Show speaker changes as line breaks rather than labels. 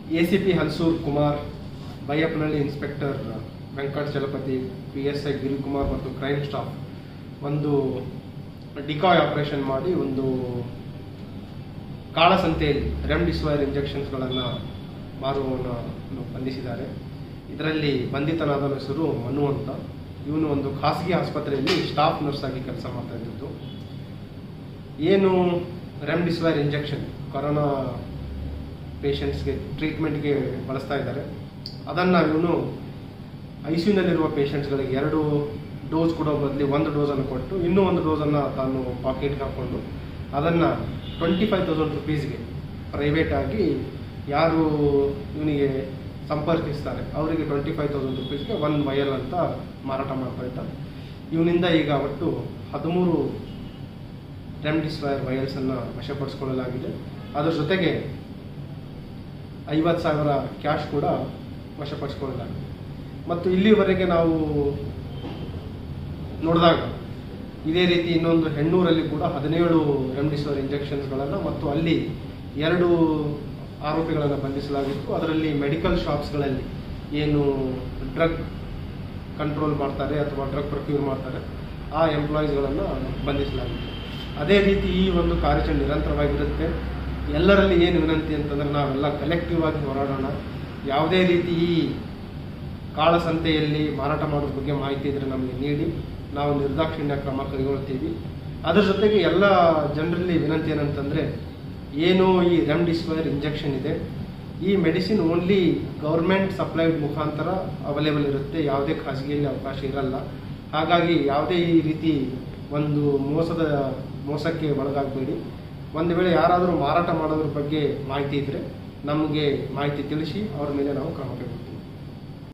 A C P Halsur Kumar Baiyappanahalli inspector Venkata Chalapathi P S I Girikumar ಮತ್ತು crime staff ಒಂದು ಡಿಕಾಯ್ operation ಮಾಡಿ ಒಂದು ಕಾಳಸಂತೆಯಲ್ಲಿ ರೆಮ್ಡಿಸಿವಿರ್ ಇಂಜೆಕ್ಷನ್ಸ್ಗಳನ್ನು ಮಾರುವವನನ್ನು ಬಂಧಿಸಿದ್ದಾರೆ ಇದರಲ್ಲಿ ಬಂಧಿತನಾದ ಹೆಸರು ಮನು ಅಂತ ಇವನು ಒಂದು ಖಾಸಗಿ ಆಸ್ಪತ್ರೆಯಲ್ಲಿ ಸ್ಟಾಫ್ ನರ್ಸ್ ಆಗಿ ಕೆಲಸ ಮಾಡ್ತಾ ಇದ್ದದ್ದು ಏನು ರೆಮ್ಡಿಸಿವಿರ್ ಇಂಜೆಕ್ಷನ್ ಕೊರೋನಾ ಪೇಷಂಟ್ಸ್ಗೆ ಟ್ರೀಟ್ಮೆಂಟ್ಗೆ ಬಳಸ್ತಾ ಇದ್ದಾರೆ ಅದನ್ನು ಇವನು ಐ ಸಿ ಯುನಲ್ಲಿರುವ ಪೇಷಂಟ್ಸ್ಗಳಿಗೆ ಎರಡು ಡೋಸ್ ಕೊಡೋ ಬದಲಿ ಒಂದು ಡೋಸನ್ನು ಕೊಟ್ಟು ಇನ್ನೂ ಒಂದು ಡೋಸನ್ನು ತಾನು ಪಾಕೆಟ್ಗೆ ಹಾಕ್ಕೊಂಡು ಅದನ್ನು ಟ್ವೆಂಟಿ ಫೈವ್ ತೌಸಂಡ್ ರುಪೀಸ್ಗೆ ಪ್ರೈವೇಟಾಗಿ ಯಾರು ಇವನಿಗೆ ಸಂಪರ್ಕಿಸ್ತಾರೆ ಅವರಿಗೆ ಟ್ವೆಂಟಿ ಫೈವ್ ತೌಸಂಡ್ ರುಪೀಸ್ಗೆ ಒನ್ ವಯಲ್ ಅಂತ ಮಾರಾಟ ಮಾಡ್ತಾ ಇದ್ದ ಇವನಿಂದ ಈಗ ಒಟ್ಟು ಹದಿಮೂರು ರೆಮ್ಡಿಸಿವಿರ್ ವಯಲ್ಸನ್ನು ವಶಪಡಿಸಿಕೊಳ್ಳಲಾಗಿದೆ ಅದರ ಜೊತೆಗೆ ಐವತ್ತು ಸಾವಿರ ಕ್ಯಾಶ್ ಕೂಡ ವಶಪಡಿಸಿಕೊಳ್ಳಲಾಗಿದೆ ಮತ್ತು ಇಲ್ಲಿವರೆಗೆ ನಾವು ನೋಡಿದಾಗ ಇದೇ ರೀತಿ ಇನ್ನೊಂದು ಹೆಣ್ಣೂರಲ್ಲಿ ಕೂಡ ಹದಿನೇಳು ರೆಮ್ಡಿಸಿವಿರ್ ಇಂಜೆಕ್ಷನ್ಸ್ಗಳನ್ನು ಮತ್ತು ಅಲ್ಲಿ ಎರಡು ಆರೋಪಿಗಳನ್ನು ಬಂಧಿಸಲಾಗಿತ್ತು ಅದರಲ್ಲಿ ಮೆಡಿಕಲ್ ಶಾಪ್ಸ್ಗಳಲ್ಲಿ ಏನು ಡ್ರಗ್ ಕಂಟ್ರೋಲ್ ಮಾಡ್ತಾರೆ ಅಥವಾ ಡ್ರಗ್ ಪ್ರೊಕ್ಯೂರ್ ಮಾಡ್ತಾರೆ ಆ ಎಂಪ್ಲಾಯೀಸ್ಗಳನ್ನು ಬಂಧಿಸಲಾಗಿತ್ತು ಅದೇ ರೀತಿ ಈ ಒಂದು ಕಾರ್ಯಾಚರಣೆ ನಿರಂತರವಾಗಿರುತ್ತೆ ಎಲ್ಲರಲ್ಲಿ ಏನು ವಿನಂತಿ ಅಂತಂದ್ರೆ ನಾವೆಲ್ಲ ಕಲೆಕ್ಟಿವ್ ಆಗಿ ಹೋರಾಡೋಣ ಯಾವುದೇ ರೀತಿ ಈ ಕಾಳಸಂತೆಯಲ್ಲಿ ಮಾರಾಟ ಮಾಡೋದ್ರ ಬಗ್ಗೆ ಮಾಹಿತಿ ಇದ್ರೆ ನಮಗೆ ನೀಡಿ ನಾವು ನಿರ್ದಾಕ್ಷಿಣ್ಯ ಕ್ರಮ ಕೈಗೊಳ್ತೀವಿ ಅದರ ಜೊತೆಗೆ ಎಲ್ಲ ಜನರಲ್ಲಿ ವಿನಂತಿ ಏನಂತಂದರೆ ಏನು ಈ ರೆಮ್ಡಿಸಿವಿರ್ ಇಂಜೆಕ್ಷನ್ ಇದೆ ಈ ಮೆಡಿಸಿನ್ ಓನ್ಲಿ ಗೌರ್ಮೆಂಟ್ ಸಪ್ಲೈಡ್ ಮುಖಾಂತರ ಅವೈಲೇಬಲ್ ಇರುತ್ತೆ ಯಾವುದೇ ಖಾಸಗಿಯಲ್ಲಿ ಅವಕಾಶ ಇರಲ್ಲ ಹಾಗಾಗಿ ಯಾವುದೇ ಈ ರೀತಿ ಒಂದು ಮೋಸದ ಮೋಸಕ್ಕೆ ಒಳಗಾಗಬೇಡಿ ಒಂದು ವೇಳೆ ಯಾರಾದರೂ ಮಾರಾಟ ಮಾಡೋದ್ರ ಬಗ್ಗೆ ಮಾಹಿತಿ ಇದ್ದರೆ ನಮಗೆ ಮಾಹಿತಿ ತಿಳಿಸಿ ಅವ್ರ ಮೇಲೆ ನಾವು ಕ್ರಮ ಕೈಗೊಳ್ತೀವಿ